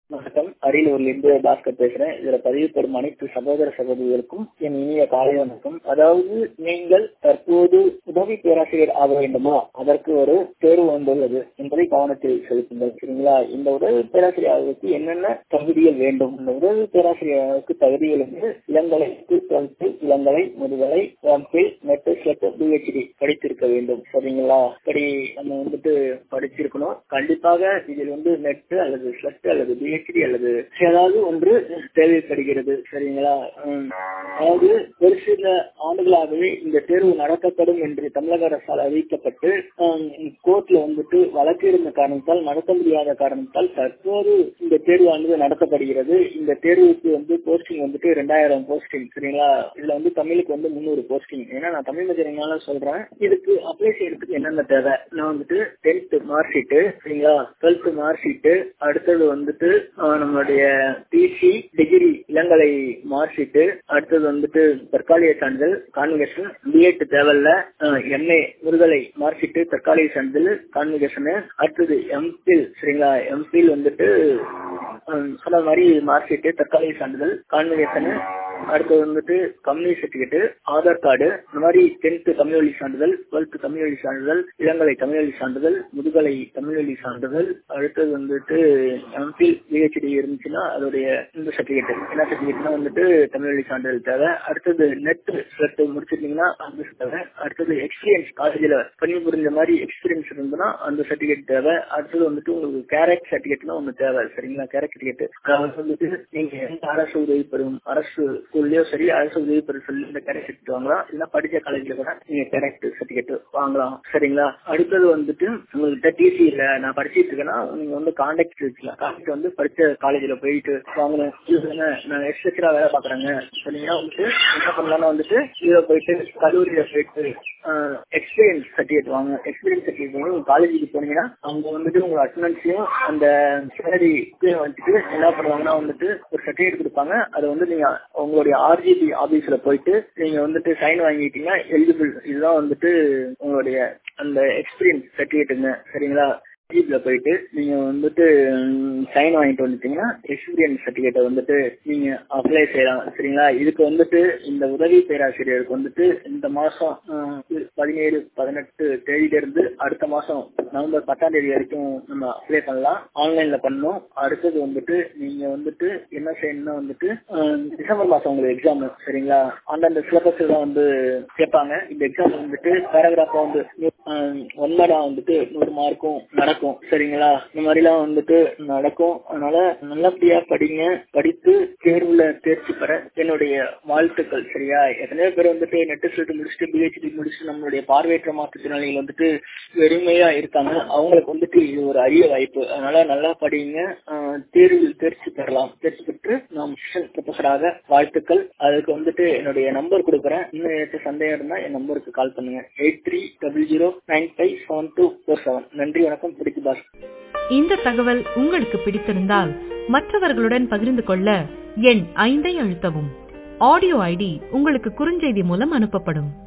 வணக்கம் அரியலூர்ல இருந்து பாஸ்கர் பேசுறேன் இதுல பதிவு பெறும் அனைத்து சகோதர சகோதரிகளுக்கும் என் இனிய காலை வணக்கம் அதாவது நீங்கள் தற்போது உதவி பேராசிரியர் ஆக வேண்டுமா அதற்கு ஒரு தேர்வு வந்துள்ளது என்பதை கவனத்தில் செலுத்துங்கள் சரிங்களா இந்த உதவி பேராசிரியர் ஆவதற்கு என்னென்ன தகுதிகள் வேண்டும் இந்த உதவி பேராசிரியருக்கு தகுதிகள் வந்து இளங்கலை டுவெல்த்து இளங்கலை முதுகலை எம்பில் நெட் ஸ்லெட் பிஹெச்டி படித்திருக்க வேண்டும் சரிங்களா இப்படி நம்ம வந்துட்டு படிச்சிருக்கணும் கண்டிப்பாக இதில் வந்து நெட் அல்லது ஸ்லெட் அல்லது பிஹெச்டி அல்லது ஏதாவது ஒன்று தேவைப்படுகிறது சரிங்களா உம். அதாவது ஒரு சில ஆண்டுகளாகவே இந்த தேர்வு நடத்தப்படும் என்று தமிழக அரசால் அறிவிக்கப்பட்டு கோர்ட்ல வந்துட்டு வழக்கு இருந்த காரணத்தால் நடத்த முடியாத காரணத்தால் தற்போது இந்த தேர்வானது நடத்தப்படுகிறது இந்த தேர்வுக்கு வந்து போஸ்டிங் வந்துட்டு ரெண்டாயிரம் போஸ்டிங் சரிங்களா இதுல வந்து தமிழுக்கு வந்து முந்நூறு போஸ்டிங் ஏன்னா நான் தமிழ் மதியனால சொல்றேன் இதுக்கு அப்ளை செய்யறதுக்கு என்னென்ன தேவை நான் வந்துட்டு டென்த் மார்க் ஷீட்டு சரிங்களா டுவெல்த் மார்க் ஷீட்டு அடுத்தது வந்துட்டு ஆஹ், நம்மளுடைய டிசி டிகிரி இளங்கலை மார்க் ஷீட்டு அடுத்தது வந்துட்டு தற்காலிக சான்றிதழ் கான்வெகேஷன் பிஎட் தேவையில்ல எம்ஏ முருகலை மார்க் ஷீட்டு தற்காலிக சான்றிதழ் கான்வெகேஷன் அடுத்தது எம்பில் சரிங்களா எம்பில் வந்துட்டு ஹம், சொன்ன மாதிரி மார்க் ஷீட்டு தற்காலிக சான்றிதழ் கான்வெகேஷன் அடுத்தது வந்துட்டு கம்யூனிட்டி சர்டிபிகேட் ஆதார் கார்டு இந்த மாதிரி டென்த் தமிழ் வழி சான்றிதழ் டுவெல்த் தமிழ் வழி சான்றிதழ் இளங்கலை தமிழ் வழி சான்றிதழ் முதுகலை தமிழ் வழி சான்றிதழ் அடுத்தது வந்துட்டு எம்பில் பிஹெச்டி இருந்துச்சுன்னா அதோடைய இந்த சர்டிபிகேட் என்ன சர்டிபிகேட்னா வந்துட்டு தமிழ் வழி சான்றிதழ் தேவை அடுத்தது நெட் செட் முடிச்சிருந்தீங்கன்னா அந்த தேவை அடுத்தது எக்ஸ்பீரியன்ஸ் காலேஜில் பணி புரிஞ்ச மாதிரி எக்ஸ்பீரியன்ஸ் இருந்ததுன்னா அந்த சர்டிபிகேட் தேவை அடுத்தது வந்துட்டு உங்களுக்கு கேரக்ட் சர்டிபிகேட்னா ஒன்று தேவை சரிங்களா கேரக்ட் சர்டிபிகேட் அதாவது வந்துட்டு நீங்க எந்த அரசு உதவி பெறும் அரசு ஸ்கூல்லயோ சரி அரசு உதவி பெறும் சொல்லி இந்த கேரக்ட் சர்டிபிகேட் வாங்கலாம் இல்ல படிச்ச காலேஜ்ல கூட நீங்க கேரக்ட் சர்டிபிகேட் வாங்கலாம் சரிங்களா அடுத்தது வந்துட்டு உங்கள்கிட்ட டிசி இல்ல நான் படிச்சிட்டு இருக்கேன்னா நீங்க வந்து கான்டாக்ட் வச்சுக்கலாம் கான்டாக்ட் வந்து படிச்ச காலேஜ்ல போயிட்டு வாங்கணும் இல்லைன்னா நான் எக்ஸ்ட்ரா வேலை பாக்குறேங்க சொன்னீங்கன்னா வந்துட்டு என்ன பண்ணலாம்னா வந்துட்டு இதுல போயிட்டு கல்லூரியில போயிட்டு எக்ஸ்பீரியன்ஸ் சர்டிஃபிகேட் வாங்க எக்ஸ்பீரியன்ஸ் சர்டிஃபிகேட் வாங்க உங்க காலேஜுக்கு போனீங்கன்னா அவங்க வந்துட்டு உங்க அட்டண்டன்ஸையும் அந்த சேலரி வந்துட்டு என்ன பண்ணுவாங்கன்னா வந்துட்டு ஒரு சர்டிஃபிகேட் கொடுப்பாங்க அதை வந்து நீங்க உங்களுடைய ஆர்ஜிபி ஆபீஸ்ல போயிட்டு நீங்க வந்துட்டு சைன் வாங்கிட்டீங்கன்னா எலிஜிபிள் இதுதான் வந்துட்டு உங்களுடைய அந்த எக்ஸ்பீரியன்ஸ் சர்டிஃபிகேட்டுங்க சரிங்களா ஜிப்ல போயிட்டு நீங்க வந்துட்டு சைன் வாங்கிட்டு வந்துட்டீங்கன்னா எக்ஸ்பீரியன்ஸ் சர்டிபிகேட்டை வந்துட்டு நீங்க அப்ளை செய்யலாம் சரிங்களா இதுக்கு வந்துட்டு இந்த உதவி பேராசிரியருக்கு வந்துட்டு இந்த மாசம் ஆஹ், பதினேழு பதினெட்டு தேதியில இருந்து அடுத்த மாசம் நவம்பர் பத்தாம் தேதி வரைக்கும் நம்ம அப்ளை பண்ணலாம் ஆன்லைன்ல பண்ணணும் அடுத்தது வந்துட்டு நீங்க வந்துட்டு என்ன செய்யணும்னா வந்துட்டு ஆஹ், டிசம்பர் மாசம் உங்களுக்கு எக்ஸாம் சரிங்களா அந்தந்த சிலபஸ் தான் வந்து கேட்பாங்க இந்த எக்ஸாம் வந்துட்டு பேராகிராஃபா வந்து ஒன்பதா வந்துட்டு நூறு மார்க்கும் நடக்கும் சரிங்களா இந்த மாதிரிலாம் வந்துட்டு நடக்கும் அதனால நல்லபடியா படிங்க படித்து தேர்வுல தேர்ச்சி பெற என்னுடைய வாழ்த்துக்கள் சரியா எத்தனையோ பேர் வந்துட்டு நெட் சொல்லிட்டு முடிச்சுட்டு பிஹெச்டி முடிச்சுட்டு நம்மளுடைய பார்வையற்ற மாற்றுத்திறனாளிகள் வந்துட்டு வெறுமையா இருக்காங்க அவங்களுக்கு வந்துட்டு இது ஒரு அரிய வாய்ப்பு அதனால நல்லா படிங்க ஆஹ் தேர்வில் தேர்ச்சி பெறலாம் தேர்ச்சி பெற்று நாம் ப்ரொஃபஸராக வாழ்த்துக்கள் அதுக்கு வந்துட்டு என்னுடைய நம்பர் கொடுக்குறேன் இன்னும் ஏதாச்சும் சந்தேகம் இருந்தா என் நம்பருக்கு கால் பண்ணுங்க eight three double zero nine five seven two four seven நன்றி வணக்கம் பிடிக்கு பாஸ் இந்த தகவல் உங்களுக்கு பிடித்திருந்தால் மற்றவர்களுடன் பகிர்ந்து கொள்ள எண் ஐந்தை அழுத்தவும் ஆடியோ ஐடி உங்களுக்கு குறுஞ்செய்தி மூலம் அனுப்பப்படும்